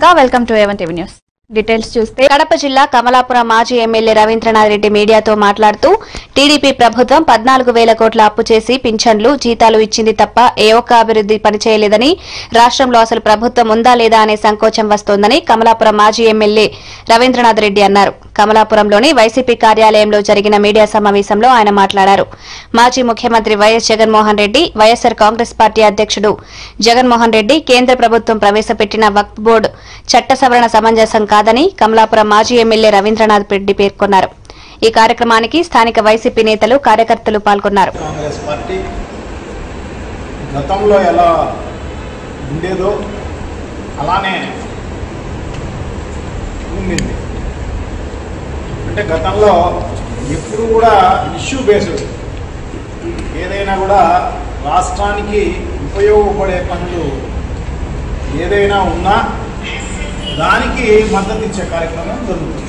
నమస్కారం welcome to A one TV news details చూస్తే కడప జిల్లా కమలాపురం మాజీ ఎమ్మెల్యే రవీంద్రనాథ్ రెడ్డి మీడియాతో మాట్లాడుతూ టీడీపీ ప్రభుత్వం పద్నాలుగు వేల కోట్ల అప్పు చేసి పింఛన్లు జీతాలు ఇచ్చింది తప్ప ఏ ఒక్క అభివృద్ది పనిచేయలేదని రాష్ట్రంలో అసలు ప్రభుత్వం ఉందా లేదా అనే సంకోచం వస్తోందని కమలాపురం మాజీ ఎమ్మెల్యే రవీంద్రనాథ్ రెడ్డి అన్నారు కమలాపురంలోని వైసీపీ కార్యాలయంలో జరిగిన మీడియా సమావేశంలో ఆయన మాట్లాడారు మాజీ ముఖ్యమంత్రి YS Jaganmohan Reddy YSR Congress party అధ్యక్షుడు జగన్మోహన్ రెడ్డి కేంద్ర ప్రభుత్వం ప్రవేశపెట్టిన వక్ఫ్ బోర్డు చట్ట సవరణ సమంజసం కాదని కమలాపురం మాజీ ఎమ్మెల్యే రవీంద్రనాథ్ రెడ్డి పేర్కొన్నారు ఈ కార్యక్రమానికి స్థానిక వైసీపీ నేతలు కార్యకర్తలు పాల్గొన్నారు కాంగ్రెస్ పార్టీ గతంలో ఎలా ఉండేదో అలానే ఉండింది అంటే గతంలో ఎప్పుడు కూడా ఇష్యూ బేస్డ్ ఏదైనా కూడా రాష్ట్రానికి ఉపయోగపడే పనులు ఏదైనా ఉన్నా దానికి మద్దతు ఇచ్చే కార్యక్రమం జరుగుతుంది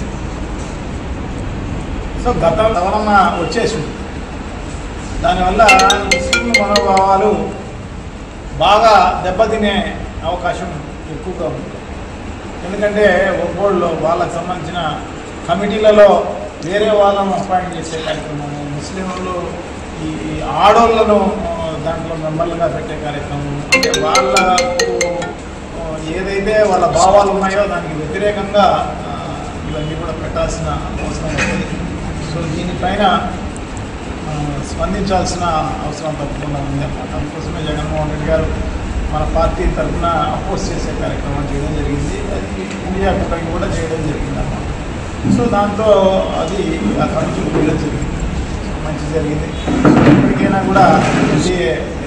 సో గత సవరణ వచ్చేసింది దానివల్ల ముస్లిం మనోభావాలు బాగా దెబ్బతినే అవకాశం ఎక్కువగా ఉంది ఎందుకంటే ఒక్కోళ్ళు వాళ్ళకి సంబంధించిన కమిటీలలో వేరే వాళ్ళను అపాయింట్ చేసే కార్యక్రమం ముస్లింలు ఈ ఆడోళ్లను ఆ, దాంట్లో మెంబర్లుగా పెట్టే కార్యక్రమం అంటే వాళ్ళకు ఆ, ఏదైతే వాళ్ళ భావాలు ఉన్నాయో దానికి వ్యతిరేకంగా ఆ, ఇవన్నీ కూడా పెట్టాల్సిన అవసరం ఉంది సో దీనిపైన ఆ, స్పందించాల్సిన అవసరం తప్పకుండా ఉంది అన్నమాట అందుకోసమే జగన్మోహన్ రెడ్డి గారు మన పార్టీ తరఫున అపోజ్ చేసే కార్యక్రమం చేయడం జరిగింది అది ఇండియా కూటమి కూడా చేయడం జరిగింది అన్నమాట సో దాంతో అది ఆ కమిటీకి వెళ్ళడం జరిగింది సో మంచి జరిగింది ఇప్పటికైనా కూడా ఎన్డీఏ